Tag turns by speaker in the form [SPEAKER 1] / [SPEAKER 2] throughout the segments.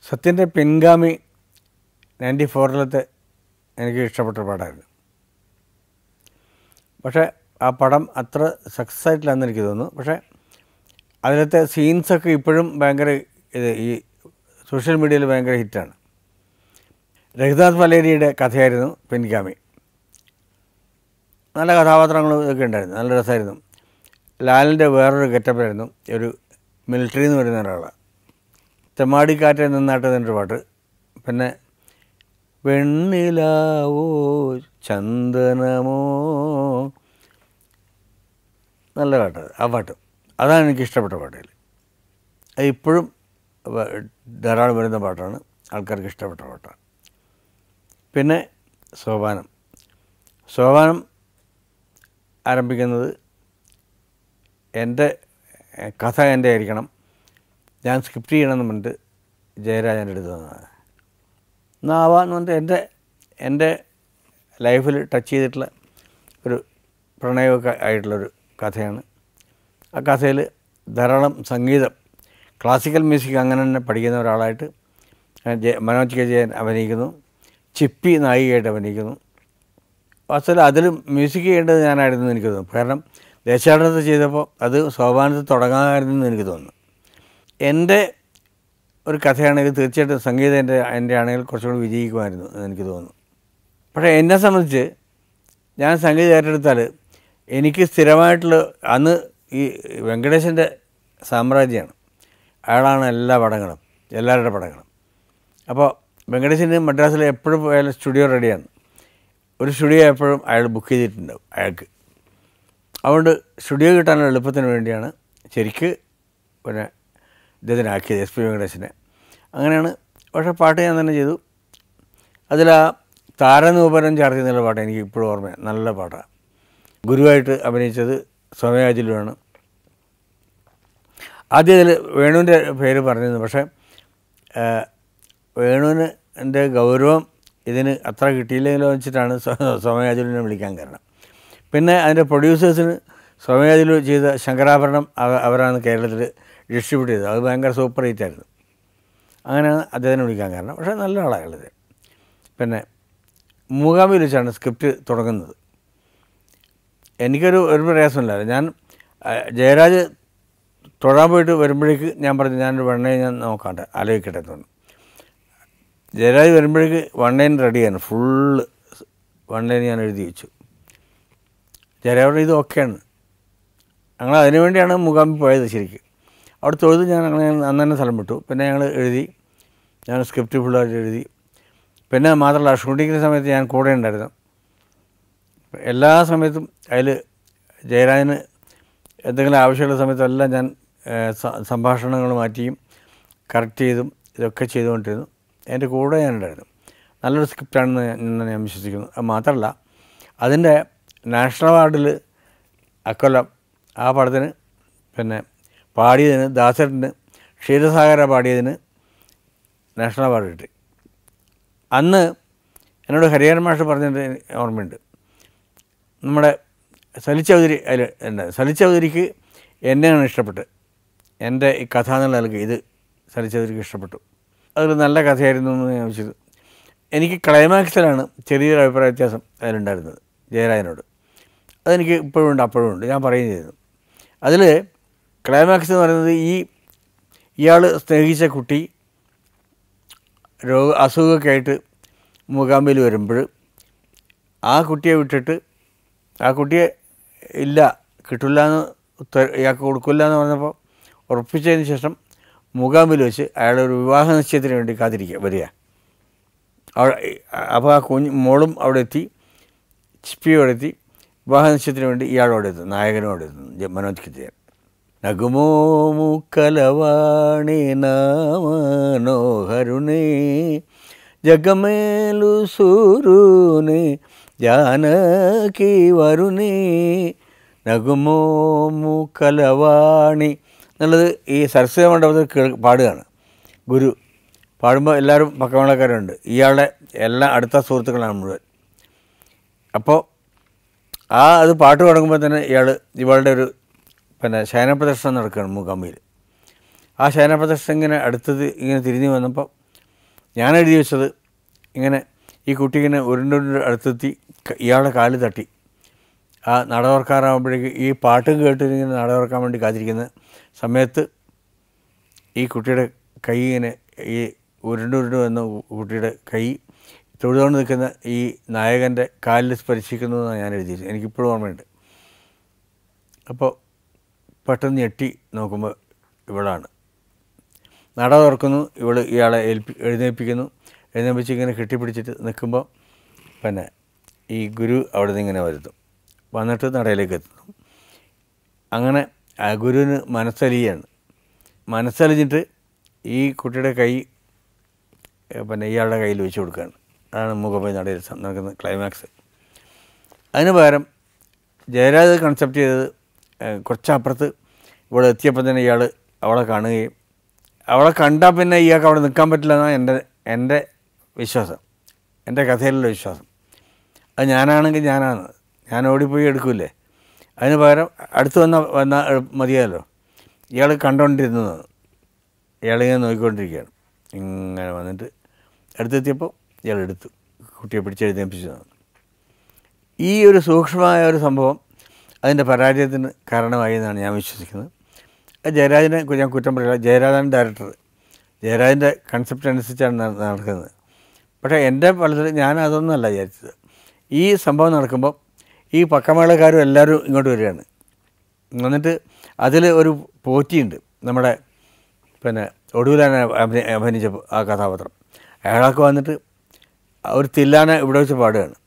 [SPEAKER 1] സത്യൻ്റെ പിൻഗാമി നയൻറ്റി ഫോറിലത്തെ എനിക്ക് ഇഷ്ടപ്പെട്ട പടമായിരുന്നു പക്ഷേ ആ പടം അത്ര സക്സസ് ആയിട്ടില്ലെന്ന് എനിക്ക് തോന്നുന്നു പക്ഷേ അതിലത്തെ സീൻസൊക്കെ ഇപ്പോഴും ഭയങ്കര ഇത് ഈ സോഷ്യൽ മീഡിയയിൽ ഭയങ്കര ഹിറ്റാണ് രഘുനാഥ് മലേരിയുടെ കഥയായിരുന്നു പിൻഗാമി നല്ല കഥാപാത്രങ്ങളും ഇതൊക്കെ ഉണ്ടായിരുന്നു നല്ല രസമായിരുന്നു ലാലിൻ്റെ വേറൊരു ഗെറ്റപ്പായിരുന്നു ഒരു മിലിറ്ററിയിൽ നിന്ന് വരുന്ന ഒരാളാണ് തെമ്മാടിക്കാറ്റ് നിന്നാട്ട് എന്നൊരു പാട്ട് പിന്നെ വെണ്ണിലാവോ ചന്ദനമോ നല്ല പാട്ട് ആ പാട്ട് അതാണ് എനിക്ക് ഇഷ്ടപ്പെട്ട പാട്ടുകൾ അത് ഇപ്പോഴും വ- ധാരാളം വരുന്ന പാട്ടാണ് ആൾക്കാർക്ക് ഇഷ്ടപ്പെട്ട പാട്ടാണ് പിന്നെ സോപാനം സോപാനം ആരംഭിക്കുന്നത് എൻ്റെ എഹ്, കഥ എൻ്റെ ആയിരിക്കണം ഞാൻ സ്ക്രിപ്റ്റ് ചെയ്യണമെന്ന് പറഞ്ഞിട്ട് ജയരാജൻ്റെ അടുത്ത് തന്നതാണ് എന്നാവാന്ന് പറഞ്ഞിട്ട് എൻ്റെ എൻ്റെ ലൈഫിൽ ടച്ച് ചെയ്തിട്ടുള്ള ഒരു പ്രണയമൊക്കെ ആയിട്ടുള്ളൊരു കഥയാണ് ആ കഥയിൽ ധാരാളം സംഗീതം ക്ലാസിക്കൽ മ്യൂസിക് അങ്ങനെ തന്നെ പഠിക്കുന്ന ഒരാളായിട്ട് ഞാൻ ജയ മനോജ് കെ ജയൻ അഭിനയിക്കുന്നു ചിപ്പി നായികയായിട്ട് അഭിനയിക്കുന്നു വാസ്തവത്തിൽ അതിലും മ്യൂസിക് ചെയ്യേണ്ടത് ഞാനായിരുന്നു എന്ന് എനിക്ക് തോന്നുന്നു കാരണം ദേശാടനത്തിൽ ചെയ്തപ്പോൾ അത് സോപാനത്തിൽ തുടങ്ങാമായിരുന്നു എന്ന് എനിക്ക് തോന്നുന്നു എൻ്റെ ഒരു കഥയാണെങ്കിൽ തീർച്ചയായിട്ടും സംഗീതം എൻ്റെ എൻ്റെ ആണെങ്കിൽ കുറച്ചുകൂടി വിജയിക്കുമായിരുന്നു എന്ന് എനിക്ക് തോന്നുന്നു പക്ഷേ എന്നെ സംബന്ധിച്ച് ഞാൻ സംഗീതം ഏറ്റെടുത്താൽ എനിക്ക് സ്ഥിരമായിട്ടുള്ള അന്ന് ഈ വെങ്കടേശൻ്റെ സാമ്രാജ്യമാണ് അയാളാണ് എല്ലാ പടങ്ങളും എല്ലാവരുടെ പടങ്ങളും അപ്പോൾ വെങ്കടേശന് മദ്രാസിൽ എപ്പോഴും പോയാലും സ്റ്റുഡിയോ റെഡിയാണ് ഒരു സ്റ്റുഡിയോ എപ്പോഴും അയാൾ ബുക്ക് ചെയ്തിട്ടുണ്ടാവും അയാൾക്ക് അതുകൊണ്ട് സ്റ്റുഡിയോ കിട്ടാനുള്ള എളുപ്പത്തിന് വേണ്ടിയാണ് ശരിക്ക് പിന്നെ ഇദ്ദേഹത്തിനാക്കിയത് എസ് പി വെങ്കടേശനെ അങ്ങനെയാണ് പക്ഷേ പാട്ട് ഞാൻ തന്നെ ചെയ്തു അതിൽ ആ താരനൂപനം ചാർത്തി എന്നുള്ള പാട്ട് എനിക്ക് ഇപ്പോഴും ഓർമ്മയാണ് നല്ല പാട്ടാണ് ഗുരുവായിട്ട് അഭിനയിച്ചത് സോമയാജിലുമാണ് ആദ്യം അതിൽ വേണുവിൻ്റെ പേര് പറഞ്ഞിരുന്നു പക്ഷേ ആ, വേണുവിന് എൻ്റെ ഗൗരവം ഇതിന് അത്ര കിട്ടിയില്ലെങ്കിലോ വെച്ചിട്ടാണ് സോമയാജുലിനെ വിളിക്കാൻ കാരണം പിന്നെ അതിൻ്റെ പ്രൊഡ്യൂസേഴ്സിന് സോമയാജുലു ചെയ്ത ശങ്കരാഭരണം അവ- അവരാണ് കേരളത്തിൽ ഡിസ്ട്രിബ്യൂട്ട് ചെയ്തത് അത് ഭയങ്കര സൂപ്പർ ഹിറ്റ് ആയിരുന്നു അങ്ങനെയാണ് അദ്ദേഹത്തിനെ വിളിക്കാൻ കാരണം പക്ഷേ നല്ല ആളാണ് പിന്നെ മൂകാംബിയിൽ വെച്ചാണ് സ്ക്രിപ്റ്റ് തുടങ്ങുന്നത് എനിക്കൊരു ഒരു പ്രയാസമില്ലായിരുന്നു ഞാൻ ആ, ജയരാജ് തൊഴാൻ പോയിട്ട് വരുമ്പോഴേക്ക് ഞാൻ പറഞ്ഞു ഞാനൊരു വണ്ണയെ ഞാൻ നോക്കാണ്ട് ആലോചിക്കട്ടെ എന്ന് പറഞ്ഞു ജയരാജ് വരുമ്പോഴേക്ക് വണ്ണയൻ റെഡിയാണ് ഫുള്ള് വണ്ണയൻ ഞാൻ എഴുതി വെച്ചു ജയരാജ് പറഞ്ഞു ഇത് ഓക്കെയാണ് ഞങ്ങൾ അതിനു വേണ്ടിയാണ് മൂകാംബി പോയത് ശരിക്ക് അവിടെ തൊഴുത് ഞാൻ അങ്ങനെ അന്ന് തന്നെ സ്ഥലം വിട്ടു പിന്നെ ഞങ്ങൾ എഴുതി ഞാൻ സ്ക്രിപ്റ്റ് ഫുള്ളായിട്ട് എഴുതി പിന്നെ മാത്രമല്ല ഷൂട്ടിങ്ങിൻ്റെ സമയത്ത് ഞാൻ കൂടെ ഉണ്ടായിരുന്നു എല്ലാ സമയത്തും അതിൽ ജയരാജന് എന്തെങ്കിലും ആവശ്യമുള്ള സമയത്തെല്ലാം ഞാൻ ഏഹ്, സ- സംഭാഷണങ്ങൾ മാറ്റിയും കറക്റ്റ് ചെയ്തും ഇതൊക്കെ ചെയ്തുകൊണ്ടിരുന്നു എൻ്റെ കൂടെ ഞാനുണ്ടായിരുന്നു നല്ലൊരു സ്ക്രിപ്റ്റാണെന്ന് ഞാൻ ഞാൻ വിശ്വസിക്കുന്നു അത് മാത്രമല്ല അതിൻ്റെ നാഷണൽ അവാർഡിൽ അക്കൊല്ലം ആ പടത്തിന് പിന്നെ പാടിയതിന് ദാസരന് ക്ഷീരസാഗര പാടിയതിന് നാഷണൽ അവാർഡ് കിട്ടി അന്ന് എന്നോട് ഹരിഹരൻ മാഷ് പറഞ്ഞത് ഓർമ്മയുണ്ട് നമ്മുടെ സലി ചൗധരി അതിൽ ഉണ്ട് സലി ചൗധരിക്ക് എന്നെയാണ് ഇഷ്ടപ്പെട്ടത് എൻ്റെ ഈ കഥ എന്നുള്ള നിലയ്ക്ക് ഇത് സലി ചൗധരിക്ക് ഇഷ്ടപ്പെട്ടു അതൊരു നല്ല കഥയായിരുന്നു എന്ന് ഞാൻ വെച്ചത് എനിക്ക് ക്ലൈമാക്സിലാണ് ചെറിയൊരു അഭിപ്രായ വ്യത്യാസം അതിലുണ്ടായിരുന്നത് ജയരാജനോട് അതെനിക്ക് ഇപ്പോഴും ഉണ്ട് അപ്പോഴും ഉണ്ട് ഞാൻ പറയുകയും ചെയ്തു അതിൽ ക്ലൈമാക്സ് എന്ന് പറയുന്നത് ഈ ഇയാൾ സ്നേഹിച്ച കുട്ടി രോഗ അസുഖമൊക്കെ ആയിട്ട് മൂകാംബിയിൽ വരുമ്പോൾ ആ കുട്ടിയെ വിട്ടിട്ട് ആ കുട്ടിയെ ഇല്ല കിട്ടില്ല എന്ന് ഉത്തര ഇയാൾക്ക് കൊടുക്കില്ല എന്ന് പറഞ്ഞപ്പോൾ ഉറപ്പിച്ചതിന് ശേഷം മൂകാംബിൽ വെച്ച് അയാളെ ഒരു വിവാഹ നിശ്ചയത്തിന് വേണ്ടി കാത്തിരിക്കുക വരിക അവിടെ അപ്പോൾ ആ കുഞ്ഞ് മോളും അവിടെ എത്തി ചിപ്പിയും അവിടെ എത്തി വിവാഹ നിശ്ചയത്തിന് വേണ്ടി ഇയാളോടെ എത്തും നായകനും അവിടെ എത്തുന്നു ജ- മനോജ് കിജയൻ നഗുമോ മുക്കലവാണി മനോഹരുണേ ജഗമേലു സൂരുനെ ജാനകി വരുണേ നഗുമോ മുക്കലവാണി എന്നുള്ളത് ഈ സരസ്വതി മണ്ഡപത്തിൽ കേൾ- പാടുകയാണ് ഗുരു പാടുമ്പോൾ എല്ലാവരും പക്കമേളക്കാരുണ്ട് ഇയാളുടെ എല്ലാ അടുത്ത സുഹൃത്തുക്കളാണ് മുഴുവൻ അപ്പോൾ ആ അത് പാട്ട് തുടങ്ങുമ്പോൾ തന്നെ ഇയാൾ ഇവളുടെ ഒരു പിന്നെ ശയനപ്രദർശനം നടക്കുകയാണ് മൂകാംബിയിൽ ആ ശയനപ്രദർശനം ഇങ്ങനെ അടുത്തത് ഇങ്ങനെ തിരിഞ്ഞു വന്നപ്പോൾ ഞാൻ എഴുതി വെച്ചത് ഇങ്ങനെ ഈ കുട്ടി ഇങ്ങനെ ഉരുണ്ടുരുണ്ട് അടുത്തെത്തി ക- ഇയാളുടെ കാല് തട്ടി ആ നട തുറക്കാറാകുമ്പോഴേക്ക് ഈ പാട്ടും കേട്ട് ഇങ്ങനെ നട തുറക്കാൻ വേണ്ടി കാത്തിരിക്കുന്ന സമയത്ത് ഈ കുട്ടിയുടെ കൈ ഇങ്ങനെ ഈ ഉരുണ്ട് ഉരുണ്ട് വന്ന കുട്ടിയുടെ കൈ തൊഴുതുകൊണ്ട് നിൽക്കുന്ന ഈ നായകൻ്റെ കാലിൽ സ്പർശിക്കുന്നു എന്നാണ് ഞാൻ എഴുതിയത് എനിക്കിപ്പോഴും ഓർമ്മയുണ്ട് അപ്പോൾ പെട്ടെന്ന് ഞെട്ടി നോക്കുമ്പോൾ ഇവളാണ് നട തുറക്കുന്നു ഇവൾ ഇയാളെ ഏൽപ്പി എഴുന്നേൽപ്പിക്കുന്നു എഴുന്നേൽപ്പിച്ച് ഇങ്ങനെ കെട്ടിപ്പിടിച്ചിട്ട് നിൽക്കുമ്പോൾ പിന്നെ ഈ ഗുരു അവിടെ നിന്ന് ഇങ്ങനെ വരുന്നു വന്നിട്ട് നടയിലേക്ക് എത്തുന്നു അങ്ങനെ ആ ഗുരുവിന് മനസ്സലിയാണ് മനസ്സലിഞ്ഞിട്ട് ഈ കുട്ടിയുടെ കൈ ഏ, പിന്നെ ഇയാളുടെ കയ്യിൽ വെച്ച് കൊടുക്കുകയാണ് അതാണ് മുഖപോയി നടയിൽ സം- നടക്കുന്ന ക്ലൈമാക്സ് അതിന് പകരം ജയരാജ് കൺസെപ്റ്റ് ചെയ്തത് ഏ, കുറച്ചപ്പുറത്ത് ഇവിടെ എത്തിയപ്പോൾ തന്നെ ഇയാൾ അവളെ കാണുകയും അവളെ കണ്ടാൽ പിന്നെ ഇയാൾക്ക് അവിടെ നിൽക്കാൻ പറ്റില്ല എന്നാണ് എൻ്റെ എൻ്റെ വിശ്വാസം എൻ്റെ കഥയിലുള്ള വിശ്വാസം അത് ഞാനാണെങ്കിൽ ഞാനാണ് ഞാൻ ഓടിപ്പോയി എടുക്കൂലേ അതിന് പകരം അടുത്ത് വന്ന വന്ന മതിയാലോ ഇയാൾ കണ്ടുകൊണ്ടിരുന്നതാണ് ഇയാളിങ്ങനെ നോക്കിക്കൊണ്ടിരിക്കുകയാണ് ഇങ്ങനെ വന്നിട്ട് അടുത്തെത്തിയപ്പോൾ ഇയാൾ എടുത്തു കുട്ടിയെ പിടിച്ചെഴുന്നേൽപ്പിച്ചതാണ് ഈ ഒരു സൂക്ഷ്മമായ ഒരു സംഭവം അതിൻ്റെ പരാജയത്തിന് കാരണമായി എന്നാണ് ഞാൻ വിശ്വസിക്കുന്നത് അത് ജയരാജനെ കു- ഞാൻ കുറ്റം പറയില്ല ജയരാജാണ് ഡയറക്ടർ ജയരാജൻ്റെ കൺസെപ്റ്റ് അനുസരിച്ചാണ് ന- നടക്കുന്നത് പക്ഷേ എൻ്റെ പലതിൽ ഞാൻ അതൊന്നുമല്ല വിചാരിച്ചത് ഈ സംഭവം നടക്കുമ്പോൾ ഈ പക്കമേളക്കാരും എല്ലാവരും ഇങ്ങോട്ട് വരികയാണ് എന്നിട്ട് അതിൽ ഒരു പോറ്റിയുണ്ട് നമ്മുടെ പിന്നെ ഒടുവിലാണ് അഭിനയ അഭിനയിച്ച ആ കഥാപാത്രം അയാളൊക്കെ വന്നിട്ട് ഒരു തില്ലാന ഇവിടെ വെച്ച് പാടുകയാണ്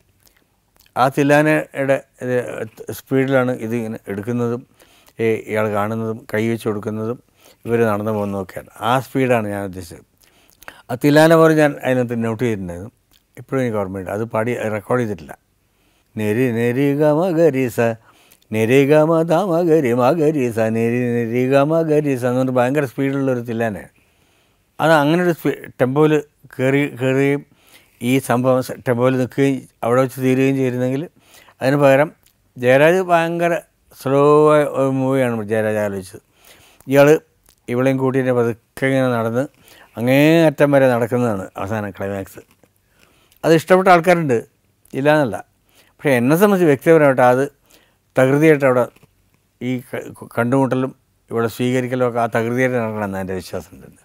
[SPEAKER 1] ആ തില്ലാനയുടെ ഇത് സ്പീഡിലാണ് ഇത് ഇങ്ങനെ എടുക്കുന്നതും ഈ ഇയാൾ കാണുന്നതും കൈ വെച്ച് കൊടുക്കുന്നതും ഇവർ നടന്നു പോകുന്നതൊക്കെയാണ് ആ സ്പീഡാണ് ഞാൻ ഉദ്ദേശിച്ചത് ആ തില്ലാന പോലെ ഞാൻ അതിനകത്ത് നോട്ട് ചെയ്തിട്ടുണ്ടായിരുന്നു ഇപ്പോഴും എനിക്ക് ഓർമ്മയുണ്ട് അത് പാടി റെക്കോർഡ് ചെയ്തിട്ടില്ല നെരി നെരി ഗമ ഗരീസ നെരി ഗമ തമ ഗരി മ ഗരീസ നെരി നെരി ഗമ ഗരീസ എന്ന് പറഞ്ഞിട്ട് ഭയങ്കര സ്പീഡിലുള്ളൊരു തില്ലാനയാണ് അത് അങ്ങനെ ഒരു സ്പീ ടെമ്പോയിൽ കയറി കയറുകയും ഈ സംഭവം സ- ടെമ്പോയിൽ നിൽക്കുകയും അവിടെ വെച്ച് തീരുകയും ചെയ്തിരുന്നെങ്കിൽ അതിന് പകരം ജയരാജ് ഭയങ്കര സ്ലോ ഒരു മൂവിയാണ് ജയരാജ് ആലോചിച്ചത് ഇയാൾ ഇവളെയും കൂട്ടിയിട്ട് പതുക്കെ ഇങ്ങനെ നടന്ന് അങ്ങേ അറ്റം വരെ നടക്കുന്നതാണ് അവസാന ക്ലൈമാക്സ് അത് ഇഷ്ടപ്പെട്ട ആൾക്കാരുണ്ട് ഇല്ല എന്നല്ല പക്ഷേ എന്നെ സംബന്ധിച്ച് വ്യക്തിപരമായിട്ട് അത് തകൃതിയായിട്ട് അവിടെ ഈ ക- കണ്ടുമുട്ടലും ഇവിടെ സ്വീകരിക്കലും ഒക്കെ ആ തകൃതിയായിട്ട് നടക്കണമെന്ന് എൻ്റെ വിശ്വാസം ഉണ്ട്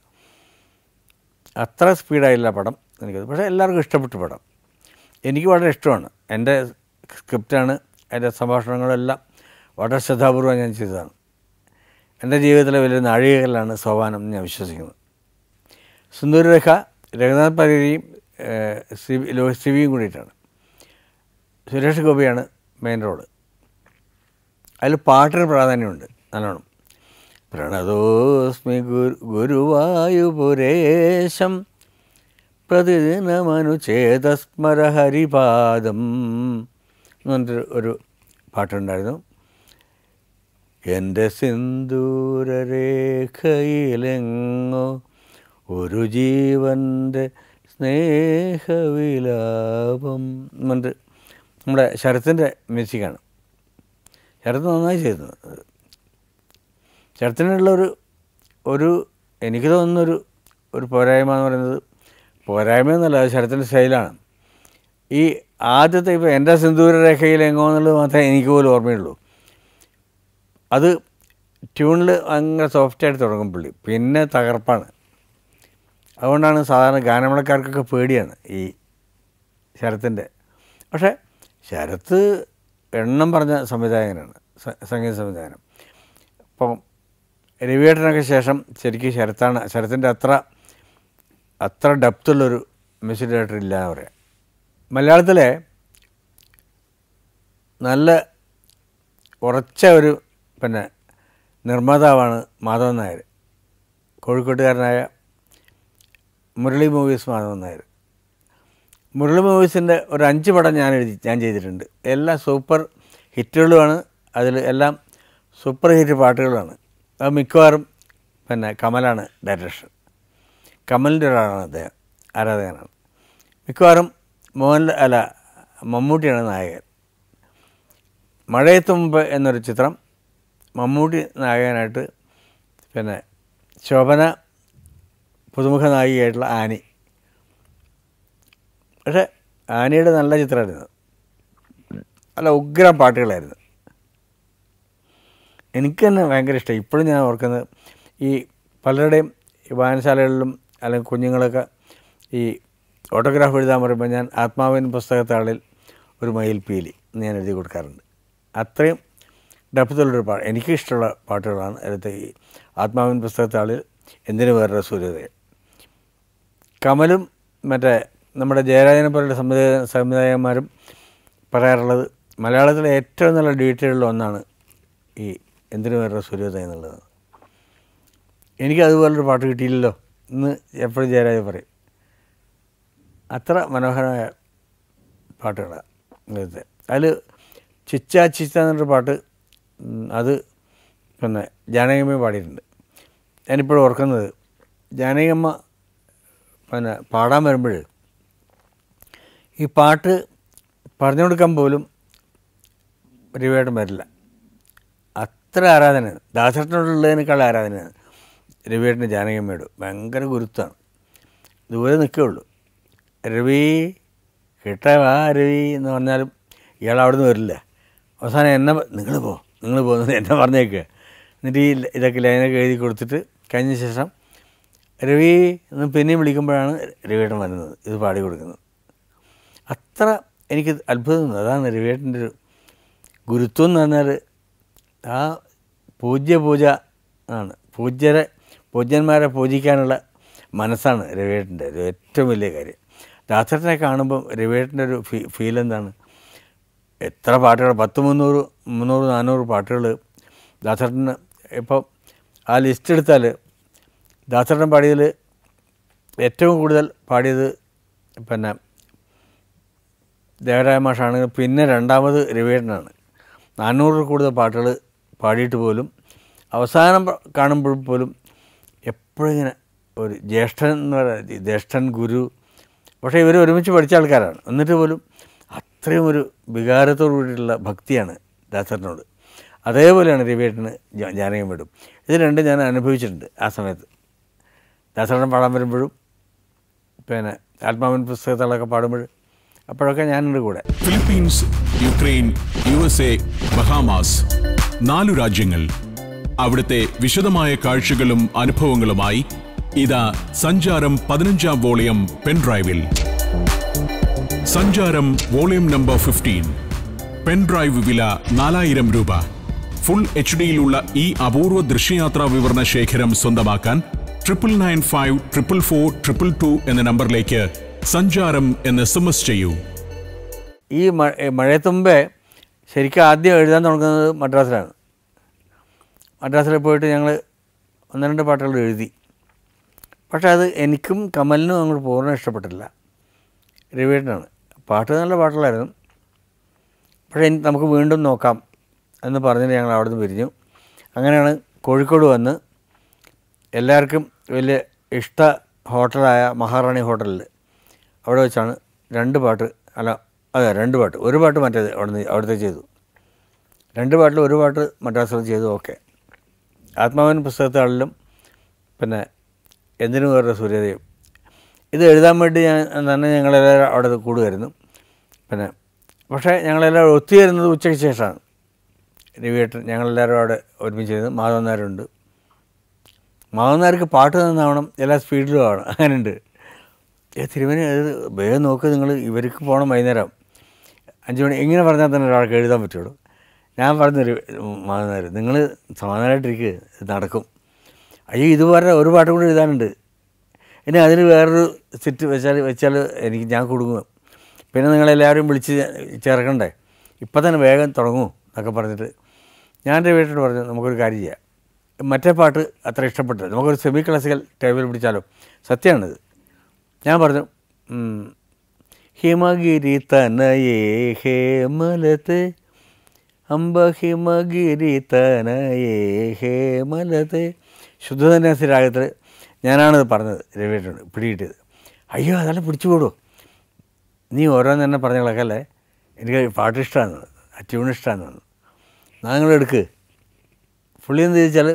[SPEAKER 1] അത്ര സ്പീഡായില്ല പടം എനിക്കത് പക്ഷേ എല്ലാവർക്കും ഇഷ്ടപ്പെട്ടു പടം എനിക്ക് വളരെ ഇഷ്ടമാണ് എൻ്റെ സ്ക്രിപ്റ്റാണ് എൻ്റെ സംഭാഷണങ്ങളെല്ലാം വളരെ ശ്രദ്ധാപൂർവ്വം ഞാൻ ചെയ്തതാണ് എൻ്റെ ജീവിതത്തിലെ വലിയ നാഴികകളിലാണ് സോപാനം എന്ന് ഞാൻ വിശ്വസിക്കുന്നത് സുന്ദരരേഖ രഘുനാഥ് പരീരിയും സിബി ലോഹിത് സിബിയും കൂടിയിട്ടാണ് സുരേഷ് ഗോപിയാണ് മെയിൻ റോള് അതിൽ പാട്ടിന് പ്രാധാന്യമുണ്ട് നല്ലോണം പ്രണതോസ്മി ഗുരു ഗുരുവായുപുരേശം പ്രതിദിനമനുചേതസ്മര ഹരിപാദം എന്ന് പറഞ്ഞിട്ട് ഒരു പാട്ടുണ്ടായിരുന്നു എൻ്റെ സിന്ദൂരരേഖയിലെങ്ങോ ഒരു ജീവൻ്റെ സ്നേഹവിലാപം എന്ന് പറഞ്ഞിട്ട് നമ്മുടെ ശരത്തിൻ്റെ മ്യൂസിക്കാണ് ശരത്ത് നന്നായി ചെയ്തത് ശരത്തിനുള്ള ഒരു ഒരു എനിക്ക് തോന്നുന്നൊരു ഒരു പോരായ്മ എന്ന് പറയുന്നത് പോരായ്മ എന്നല്ല അത് ശരത്തിൻ്റെ സ്റ്റൈലാണ് ഈ ആദ്യത്തെ ഇപ്പോൾ എൻ്റെ സിന്ദൂര രേഖയിൽ എങ്ങോ എന്നുള്ളത് മാത്രമേ എനിക്ക് പോലും ഓർമ്മയുള്ളൂ അത് ട്യൂണിൽ അങ്ങനെ സോഫ്റ്റായിട്ട് തുടങ്ങും പുള്ളി പിന്നെ തകർപ്പാണ് അതുകൊണ്ടാണ് സാധാരണ ഗാനമേളക്കാർക്കൊക്കെ പേടിയാണ് ഈ ശരത്തിൻ്റെ പക്ഷേ ശരത്ത് എണ്ണം പറഞ്ഞ സംവിധായകനാണ് സ- സംഗീത സംവിധാനം അപ്പം രവിയേട്ടനൊക്കെ ശേഷം ശരിക്കും ശരത്താണ് ശരത്തിൻ്റെ അത്ര അത്ര ഡെപ്തുള്ളൊരു മ്യൂസിക് ഡയറക്ടർ ഇല്ല എന്ന് പറയാം മലയാളത്തിലെ നല്ല ഉറച്ച ഒരു പിന്നെ നിർമ്മാതാവാണ് മാധവൻ നായർ കോഴിക്കോട്ടുകാരനായ മുരളി മൂവീസ് മാധവൻ നായർ മുരളി മൂവീസിൻ്റെ ഒരു അഞ്ച് പടം ഞാൻ എഴുതി ഞാൻ ചെയ്തിട്ടുണ്ട് എല്ലാം സൂപ്പർ ഹിറ്റുകളുമാണ് അതിൽ എല്ലാം സൂപ്പർ ഹിറ്റ് പാട്ടുകളാണ് അത് മിക്കവാറും പിന്നെ കമലാണ് ഡയറക്ഷൻ കമലിൻ്റെ ഒരാളാണ് അദ്ദേഹം ആരാധകനാണ് മിക്കവാറും മോഹൻലാൽ അല്ല മമ്മൂട്ടിയാണ് നായകൻ മഴയത്ത് മുമ്പ് എന്നൊരു ചിത്രം മമ്മൂട്ടി നായകനായിട്ട് പിന്നെ ശോഭന പുതുമുഖ നായികയായിട്ടുള്ള ആനി പക്ഷേ ആനയുടെ നല്ല ചിത്രമായിരുന്നു നല്ല ഉഗ്രം പാട്ടുകളായിരുന്നു എനിക്ക് തന്നെ ഭയങ്കര ഇഷ്ടം ഇപ്പോഴും ഞാൻ ഓർക്കുന്നത് ഈ പലരുടെയും ഈ വായനശാലകളിലും അല്ലെങ്കിൽ കുഞ്ഞുങ്ങളൊക്കെ ഈ ഓട്ടോഗ്രാഫ് എഴുതാൻ പറയുമ്പോൾ ഞാൻ ആത്മാവിൻ പുസ്തകത്താളിൽ ഒരു മയിൽപ്പീലി എന്ന് ഞാൻ എഴുതി കൊടുക്കാറുണ്ട് അത്രയും ഡെപ്തുള്ളൊരു പാട്ട് എനിക്ക് ഇഷ്ടമുള്ള പാട്ടുകളാണ് അതിലത്തെ ഈ ആത്മാവിൻ പുസ്തകത്താളിൽ എന്തിനു വേറൊരു സൂര്യോദയം കമലും മറ്റേ നമ്മുടെ ജയരാജനെ പോലുള്ള സംവിധായ സംവിധായകന്മാരും പറയാറുള്ളത് മലയാളത്തിലെ ഏറ്റവും നല്ല ഡീറ്റെയിലുള്ള ഒന്നാണ് ഈ എന്തിനു വേറെ സൂര്യോദയം എന്നുള്ളത് എനിക്ക് അതുപോലൊരു പാട്ട് കിട്ടിയില്ലല്ലോ എന്ന് എപ്പോഴും ജയരാജ് പറയും അത്ര മനോഹരമായ പാട്ടുകളാണ് ഇന്നത്തെ അതിൽ ചിച്ച ചിച്ച എന്നൊരു പാട്ട് ഉം, അത് പിന്നെ ജാനകിയമ്മ പാടിയിട്ടുണ്ട് ഞാനിപ്പോഴും ഓർക്കുന്നത് ജാനകിയമ്മ പിന്നെ പാടാൻ വരുമ്പോൾ ഈ പാട്ട് പറഞ്ഞു കൊടുക്കാൻ പോലും രവിയേട്ടൻ വരില്ല അത്ര ആരാധനയാണ് ദാസേട്ടനോടുള്ളതിനേക്കാൾ ആരാധനയാണ് രവിയേട്ടന് ജാനകിയമ്മയോട് ഭയങ്കര ഗുരുത്വമാണ് ദൂരെ നിൽക്കുകയുള്ളൂ രവി കിട്ടവാ രവി എന്ന് പറഞ്ഞാലും ഇയാൾ അവിടെ നിന്ന് വരില്ല അവസാനം എന്നെ നിങ്ങൾ പോ നിങ്ങൾ പോകുന്നത് എന്നെ പറഞ്ഞേക്കുക എന്നിട്ട് ഈ ഇതൊക്കെ ലൈനൊക്കെ എഴുതി കൊടുത്തിട്ട് കഴിഞ്ഞ ശേഷം രവി എന്ന് പിന്നെയും വിളിക്കുമ്പോഴാണ് രവിയേട്ടൻ വരുന്നത് ഇത് പാടി കൊടുക്കുന്നത് അത്ര എനിക്ക് അത്ഭുതം തോന്നുന്നു അതാണ് രവിയേട്ടൻ്റെ ഒരു ഗുരുത്വം എന്ന് പറഞ്ഞാൽ ആ പൂജ്യ പൂജ ആണ് പൂജ്യരെ പൂജ്യന്മാരെ പൂജിക്കാനുള്ള മനസ്സാണ് രവിയേട്ടൻ്റെ ഒരു ഏറ്റവും വലിയ കാര്യം ദാസേട്ടനെ കാണുമ്പം രവിയേട്ടൻ്റെ ഒരു ഫീ ഫീൽ എന്താണ് എത്ര പാട്ടുകൾ പത്ത് മുന്നൂറ് മുന്നൂറ് നാനൂറ് പാട്ടുകൾ ദാസേട്ടന് ഇപ്പോൾ ആ ലിസ്റ്റ് എടുത്താൽ ദാസേട്ടൻ പാടിയതിൽ ഏറ്റവും കൂടുതൽ പാടിയത് പിന്നെ ദേവരായ മാഷാണ് പിന്നെ രണ്ടാമത് രവിയേട്ടനാണ് നാനൂറിൽ കൂടുതൽ പാട്ടുകൾ പാടിയിട്ട് പോലും അവസാനം പ- കാണുമ്പോൾ പോലും എപ്പോഴും ഇങ്ങനെ ഒരു ജ്യേഷ്ഠൻ എന്ന് പറയുക ജ്യേഷ്ഠൻ ഗുരു പക്ഷേ ഇവർ ഒരുമിച്ച് പഠിച്ച ആൾക്കാരാണ് എന്നിട്ട് പോലും അത്രയും ഒരു വികാരത്തോടു കൂടിയിട്ടുള്ള ഭക്തിയാണ് ദാസറിനോട് അതേപോലെയാണ് രവിയേട്ടന് ജാ- ജാനകം വിടും ഇത് രണ്ടും ഞാൻ അനുഭവിച്ചിട്ടുണ്ട് ആ സമയത്ത് ദാസറൻ പാടാൻ വരുമ്പോഴും പിന്നെ ആത്മാവിൻ പുസ്തകത്തിലൊക്കെ പാടുമ്പോൾ അപ്പോഴൊക്കെ ഞാനുണ്ട് കൂടെ
[SPEAKER 2] Philippines Ukraine U S A Bahamas നാലു രാജ്യങ്ങൾ അവിടുത്തെ വിശദമായ കാഴ്ചകളും അനുഭവങ്ങളുമായി ഇതാ സഞ്ചാരം പതിനഞ്ചാം വോളിയം പെൻഡ്രൈവിൽ സഞ്ചാരം വോളിയം നമ്പർ ഫിഫ്റ്റീൻ പെൻഡ്രൈവ് വില നാലായിരം രൂപ ഫുൾ എച്ച് ഡിയിലുള്ള ഈ അപൂർവ ദൃശ്യയാത്രാ വിവരണ ശേഖരം സ്വന്തമാക്കാൻ triple nine five triple four triple two എന്ന നമ്പറിലേക്ക് സഞ്ചാരം എന്ന് എസ് എം എസ് ചെയ്യൂ
[SPEAKER 1] ഈ മഴ മഴയത്ത് മുമ്പേ ശരിക്കും ആദ്യം എഴുതാൻ തുടങ്ങുന്നത് മദ്രാസിലാണ് മദ്രാസിൽ പോയിട്ട് ഞങ്ങൾ ഒന്ന് രണ്ട് പാട്ടുകൾ എഴുതി പക്ഷേ അത് എനിക്കും കമലിനും അങ്ങോട്ട് പൂർണ്ണ ഇഷ്ടപ്പെട്ടില്ല രവിയേട്ടനാണ് പാട്ട് നല്ല പാട്ടുകളായിരുന്നു പക്ഷേ ഇനി നമുക്ക് വീണ്ടും നോക്കാം എന്ന് പറഞ്ഞിട്ട് ഞങ്ങൾ അവിടെ നിന്ന് പിരിഞ്ഞു അങ്ങനെയാണ് കോഴിക്കോട് വന്ന് എല്ലാവർക്കും വലിയ ഇഷ്ട ഹോട്ടലായ മഹാറാണി ഹോട്ടലിൽ അവിടെ വെച്ചാണ് രണ്ട് പാട്ട് അല്ല അതെ രണ്ട് പാട്ട് ഒരു പാട്ട് മറ്റേത് അവിടെ നിന്ന് അവിടുത്തെ ചെയ്തു രണ്ട് പാട്ടിൽ ഒരു പാട്ട് മദ്രാസിൽ ചെയ്തു ഓക്കെ ആത്മാവിൻ പുസ്തകത്താളിലും പിന്നെ എന്തിനും വേറെ സൂര്യോദയം ഇത് എഴുതാൻ വേണ്ടി ഞാൻ തന്നെ ഞങ്ങളെല്ലാവരും അവിടെ കൂടുമായിരുന്നു പിന്നെ പക്ഷേ ഞങ്ങളെല്ലാവരും ഒത്തുചേരുന്നത് ഉച്ചയ്ക്ക് ശേഷമാണ് രവിയേട്ടൻ ഞങ്ങളെല്ലാവരും അവിടെ ഒരുമിച്ച് ചെയ്ത് മാധവൻ നായരുണ്ട് മാധവൻ നായർക്ക് പാട്ട് നന്നാവണം എല്ലാ സ്പീഡിലും ആവണം അങ്ങനെയുണ്ട് ഏ തിരുമേനി അത് വേഗം നോക്ക് നിങ്ങൾ ഇവർക്ക് പോകണം വൈകുന്നേരം അഞ്ച് മണി ഇങ്ങനെ പറഞ്ഞാൽ തന്നെ ഒരാൾക്ക് എഴുതാൻ പറ്റുള്ളൂ ഞാൻ പറഞ്ഞു മാധവൻ നായർ നിങ്ങൾ സമാധാനമായിട്ടിരിക്കുക ഇത് നടക്കും അയ്യോ ഇതുപോലെ ഒരു പാട്ട് കൂടി എഴുതാനുണ്ട് ഇനി അതിന് വേറൊരു സെറ്റ് വെച്ചാൽ വെച്ചാൽ എനിക്ക് ഞാൻ കുടുങ്ങും പിന്നെ നിങ്ങളെല്ലാവരും വിളിച്ച് ചേർക്കണ്ടേ ഇപ്പം തന്നെ വേഗം തുടങ്ങൂ എന്നൊക്കെ പറഞ്ഞിട്ട് ഞാൻ എൻ്റെ വീട്ടിൽ പറഞ്ഞു നമുക്കൊരു കാര്യം ചെയ്യാം മറ്റേ പാട്ട് അത്ര ഇഷ്ടപ്പെട്ടില്ല നമുക്കൊരു സെമി ക്ലാസിക്കൽ ടേബിൾ പിടിച്ചാലോ സത്യമാണിത് ഞാൻ പറഞ്ഞു ഉം, ഹിമഗിരി തനയേ ഹേമലത്തെ അമ്പ ഹിമഗിരി തനയേ ഹേമലത്തെ ശുദ്ധസന്യാസി രാഗത്തിൽ ഞാനാണത് പറഞ്ഞത് രവിയേട്ടനോട് പിടികിട്ടിയത് അയ്യോ അതെല്ലാം പിടിച്ചു പോടൂ നീ ഓരോന്ന് തന്നെ പറഞ്ഞ കളക്കല്ലേ എനിക്ക് പാട്ട് ഇഷ്ടമാണ് ആ ട്യൂൺ ഇഷ്ടമാണ് നിങ്ങൾ എടുക്ക് പുള്ളി എന്ത് ചോദിച്ചാൽ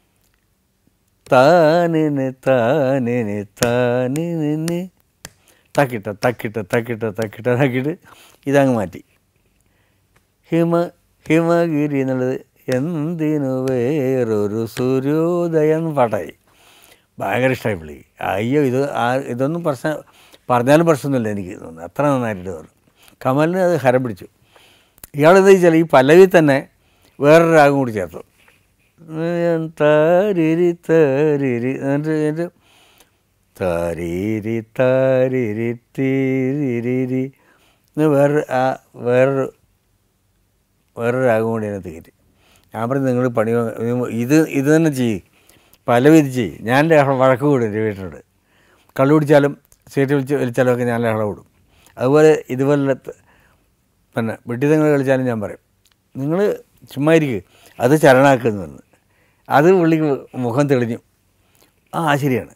[SPEAKER 1] താനിന് താനിന് താനിന് തക്കിട്ട തക്കിട്ട തക്കിട്ട തക്കിട്ട തക്കിട്ട് ഇതങ്ങ് മാറ്റി ഹിമ ഹിമഗിരി എന്നുള്ളത് എന്തിനു വേറൊരു സൂര്യോദയം എന്ന് പാട്ടായി ഭയങ്കര ഇഷ്ടമായി പുള്ളി അയ്യോ ഇത് ആ ഇതൊന്നും പ്രശ്നം പറഞ്ഞാലും പ്രശ്നമൊന്നുമില്ല എനിക്ക് തോന്നുന്നു അത്ര നന്നായിട്ട് പറഞ്ഞു കമലിന് അത് ഹരം പിടിച്ചു ഇയാളെന്താ വെച്ചാൽ ഈ പല്ലവി തന്നെ വേറൊരു രാഗം കൂടി ചേർത്തു താരിരി താരിരി എന്നിട്ട് എന്നിട്ട് താരീരി താരിരി തീരിരി എന്ന് വേറൊരു ആ വേറൊരു വേറൊരു രാഗം കൂടി അതിനകത്ത് കയറ്റി ഞാൻ പറഞ്ഞു നിങ്ങൾ പണി വാങ്ങ- ഇത് ഇത് തന്നെ ചെയ്യ് പല വിധി ചെയ്യ് ഞാൻ ലഹള വഴക്ക് കൂടും എൻ്റെ വീട്ടിനോട് കള്ളു കുടിച്ചാലും സീറ്റ് വിളിച്ച് വലിച്ചാലും ഒക്കെ ഞാൻ ലഹള കൂടും അതുപോലെ ഇതുപോലെ പിന്നെ വെട്ടിത്തങ്ങൾ കളിച്ചാലും ഞാൻ പറയും നിങ്ങൾ ചുമ്മാ ഇരിക്കുക അത് ചരണാക്കുന്നു എന്ന് അത് പുള്ളിക്ക് മുഖം തെളിഞ്ഞു ആ ശരിയാണ്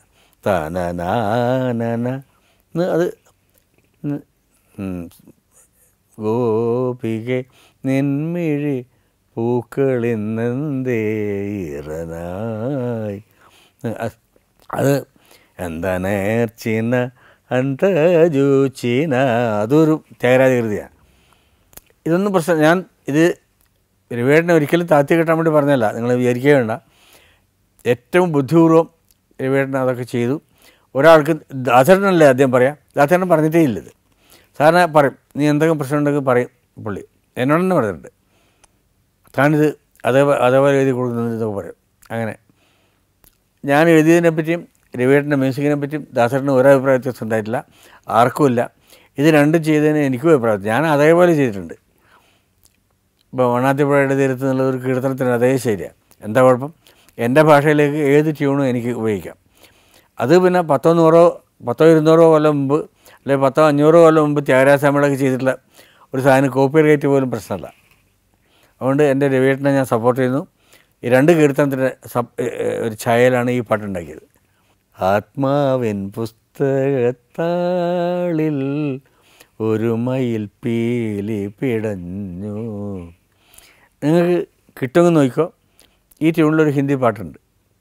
[SPEAKER 1] താന അത് ന്ന് ഉം. ഗോപികെ നിൻമിഴി പൂക്കളിന്നെന്തേ ഇറനായി അ- അത് എന്താ നേർച്ചിന അന്തജൂച്ചിന അതൊരു ത്യാഗരാജ കൃതിയാണ് ഇതൊന്നും പ്രശ്നം ഞാൻ ഇത് രവിയേട്ടനെ ഒരിക്കലും താത്തി കെട്ടാൻ വേണ്ടി പറഞ്ഞല്ല നിങ്ങൾ വിചാരിക്കുക വേണ്ട ഏറ്റവും ബുദ്ധിപൂർവ്വം രവിയേട്ടൻ അതൊക്കെ ചെയ്തു ഒരാൾക്ക് ദാസേട്ടനല്ലേ ആദ്യം പറയാം ദാസേട്ടൻ പറഞ്ഞിട്ടേ ഇല്ലത് സാറിന് പറയും നീ എന്തെങ്കിലും പ്രശ്നം ഉണ്ടെങ്കിൽ പറയും പുള്ളി എന്നോട് തന്നെ പറഞ്ഞിട്ടുണ്ട് താനിത് അതേ അതേപോലെ എഴുതി കൊടുക്കുന്നത് ഇതൊക്കെ പറയും അങ്ങനെ ഞാൻ എഴുതിയതിനെ പറ്റിയും രവിയേട്ടൻ്റെ മ്യൂസിക്കിനെ പറ്റിയും ദാസേട്ടന് ഒരു അഭിപ്രായ വ്യത്യാസം ഉണ്ടായിട്ടില്ല ആർക്കുമില്ല ഇത് രണ്ടും ചെയ്തതിന് എനിക്കും അഭിപ്രായം ഞാൻ അതേപോലെ ചെയ്തിട്ടുണ്ട് ഇപ്പോൾ വണ്ണാത്തിപ്പുഴയുടെ തീരത്ത് എന്നുള്ള ഒരു കീർത്തനത്തിന് അതേ ശരിയാണ് എന്താ കുഴപ്പം എൻ്റെ ഭാഷയിലേക്ക് ഏത് ട്യൂണും എനിക്ക് ഉപയോഗിക്കാം അത് പിന്നെ പത്തോ നൂറോ പത്തോ ഇരുന്നൂറോ കൊല്ലം മുമ്പ് അല്ലെങ്കിൽ പത്തോ അഞ്ഞൂറോ കൊല്ലം മുമ്പ് ത്യാഗരാജസ്വാമികളൊക്കെ ചെയ്തിട്ടുള്ള ഒരു സാധനം കോപ്പി റൈറ്റ് പോലും പ്രശ്നമല്ല അതുകൊണ്ട് എൻ്റെ രവിയേട്ടനെ ഞാൻ സപ്പോർട്ട് ചെയ്യുന്നു ഈ രണ്ട് കീർത്തനത്തിൻ്റെ സബ് ഒരു ഛായയിലാണ് ഈ പാട്ടുണ്ടാക്കിയത് ആത്മാവിൻ പുസ്തകത്താളിൽ ഒരു മയിൽ പീലി പിടഞ്ഞു നിങ്ങൾക്ക് കിട്ടുമെന്ന് നോക്കിക്കോ ഈ ട്യൂണിലൊരു ഹിന്ദി പാട്ടുണ്ട്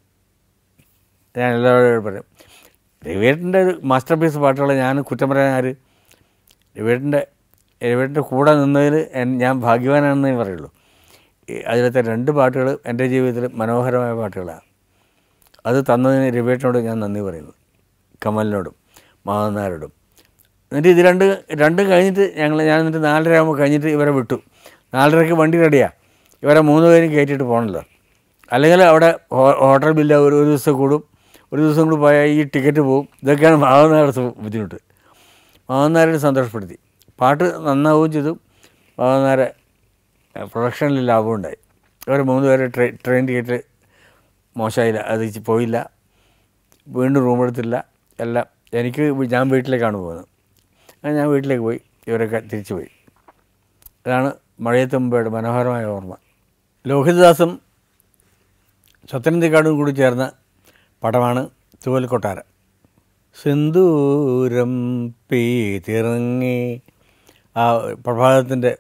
[SPEAKER 1] ഞാൻ എല്ലാവരോടും പറയും രവിയേട്ടൻ്റെ ഒരു മാസ്റ്റർ പീസ് പാട്ടുകൾ ഞാൻ കുറ്റം പറയാൻ ആര് രവിയേട്ടൻ്റെ രവിയേട്ടൻ്റെ കൂടെ നിന്നതിൽ എൻ- ഞാൻ ഭാഗ്യവാനാണെന്നേ പറയുള്ളൂ ഈ അതിലത്തെ രണ്ട് പാട്ടുകൾ എൻ്റെ ജീവിതത്തിൽ മനോഹരമായ പാട്ടുകളാണ് അത് തന്നതിന് രവിയേട്ടനോട് ഞാൻ നന്ദി പറയുന്നു കമലിനോടും മാധവനാരോടും എന്നിട്ട് ഇത് രണ്ട് രണ്ടും കഴിഞ്ഞിട്ട് ഞങ്ങൾ ഞാൻ എന്നിട്ട് നാലര ആകുമ്പോൾ കഴിഞ്ഞിട്ട് ഇവരെ വിട്ടു നാലരയ്ക്ക് വണ്ടി റെഡിയാണ് ഇവരെ മൂന്ന് പേരും കയറ്റിയിട്ട് പോകണല്ലോ അല്ലെങ്കിൽ അവിടെ ഹോ- ഹോട്ടൽ ബില്ല് ഒരു ഒരു ദിവസം കൂടും ഒരു ദിവസം കൂടി പോയാൽ ഈ ടിക്കറ്റ് പോകും ഇതൊക്കെയാണ് മാധവനാരുടെ ബുദ്ധിമുട്ട് മാധവനാരെ സന്തോഷപ്പെടുത്തി പാട്ട് നന്നാവുകയും ചെയ്തു മാധവനാരെ പ്രൊഡക്ഷനിൽ ലാഭം ഉണ്ടായി അവർ മൂന്ന് പേരെ ട്രെയിൻ ട്രെയിൻ ടിക്കറ്റ് മോശമായില്ല അത് ഇച്ചി പോയില്ല വീണ്ടും റൂം എടുത്തില്ല എല്ലാം എനിക്ക് വി- ഞാൻ വീട്ടിലേക്കാണ് പോകുന്നത് അങ്ങനെ ഞാൻ വീട്ടിലേക്ക് പോയി ഇവരൊക്കെ തിരിച്ചു പോയി അതാണ് മഴയത്തുമ്പയുടെ മനോഹരമായ ഓർമ്മ ലോഹിതദാസും സത്യനന്ദിക്കാടും കൂടി ചേർന്ന പടമാണ് തൂവൽ കൊട്ടാരം സിന്ദൂരം പെയ്തിറങ്ങി ആ പ്രഭാതത്തിൻ്റെ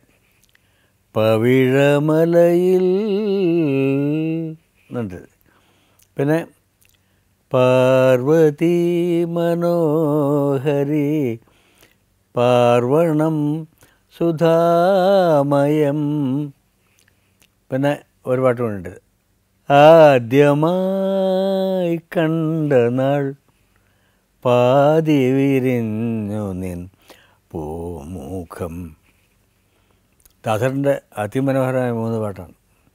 [SPEAKER 1] പവിഴമലയിൽ എന്നുണ്ട് പിന്നെ പാർവതി മനോഹരി പാർവണം സുധാമയം പിന്നെ ഒരു പാട്ട് കൊണ്ടുണ്ട് ആദ്യമായി കണ്ട നാൾ പാതി വിരിഞ്ഞു നിൻ പൂമുഖം ദാസറിൻ്റെ അതിമനോഹരമായ മൂന്ന് പാട്ടാണ്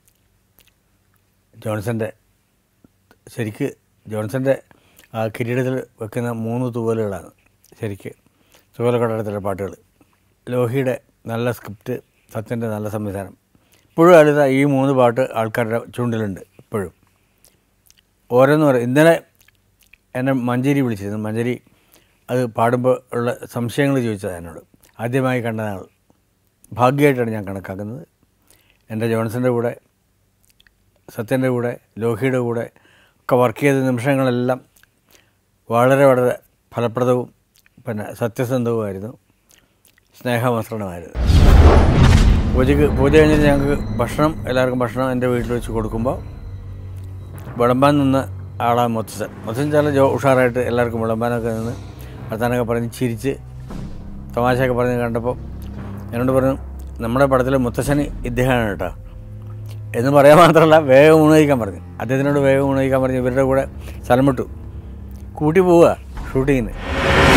[SPEAKER 1] ജോൺസൻ്റെ ശരിക്ക് ജോൺസൻ്റെ ആ കിരീടത്തിൽ വെക്കുന്ന മൂന്ന് തൂവലുകളാണ് ശരിക്ക് തൂവലക്കടത്തിലെ പാട്ടുകൾ ലോഹിയുടെ നല്ല സ്ക്രിപ്റ്റ് സത്യൻ്റെ നല്ല സംവിധാനം ഇപ്പോഴും അടുത്ത ഈ മൂന്ന് പാട്ട് ആൾക്കാരുടെ ചൂണ്ടിലുണ്ട് ഇപ്പോഴും ഓരോന്ന് പറയും ഇന്നലെ എന്നെ മഞ്ചേരി വിളിച്ചിരുന്നു മഞ്ചേരി അത് പാടുമ്പോൾ ഉള്ള സംശയങ്ങൾ ചോദിച്ചത് എന്നോട് ആദ്യമായി കണ്ട നാൾ ഭാഗ്യമായിട്ടാണ് ഞാൻ കണക്കാക്കുന്നത് എൻ്റെ ജോൺസൻ്റെ കൂടെ സത്യൻ്റെ കൂടെ ലോഹിയുടെ കൂടെ ഒക്കെ വർക്ക് ചെയ്ത നിമിഷങ്ങളെല്ലാം വളരെ വളരെ ഫലപ്രദവും പിന്നെ സത്യസന്ധവുമായിരുന്നു സ്നേഹമസൃണമായിരുന്നു പൂജയ്ക്ക് പൂജ കഴിഞ്ഞിട്ട് ഞങ്ങൾക്ക് ഭക്ഷണം എല്ലാവർക്കും ഭക്ഷണം എൻ്റെ വീട്ടിൽ വെച്ച് കൊടുക്കുമ്പോൾ വിളമ്പാൻ നിന്ന് ആളാ മുത്തച്ഛൻ മുത്തച്ഛൻ ചില ജോ ഉഷാറായിട്ട് എല്ലാവർക്കും വിളമ്പാനൊക്കെ നിന്ന് വർത്താനൊക്കെ പറഞ്ഞ് ചിരിച്ച് തമാശയൊക്കെ പറഞ്ഞ് കണ്ടപ്പോൾ എന്നോട് പറഞ്ഞു നമ്മുടെ പടത്തിലെ മുത്തശ്ശന് ഇദ്ദേഹമാണ് കേട്ടോ എന്ന് പറയാൻ മാത്രമല്ല വേഗം ഊണയിക്കാൻ പറഞ്ഞു അദ്ദേഹത്തിനോട് വേഗം ഊണയിക്കാൻ പറഞ്ഞു ഇവരുടെ കൂടെ സ്ഥലം വിട്ടു കൂട്ടി പോവുക ഷൂട്ടിങ്ങിന്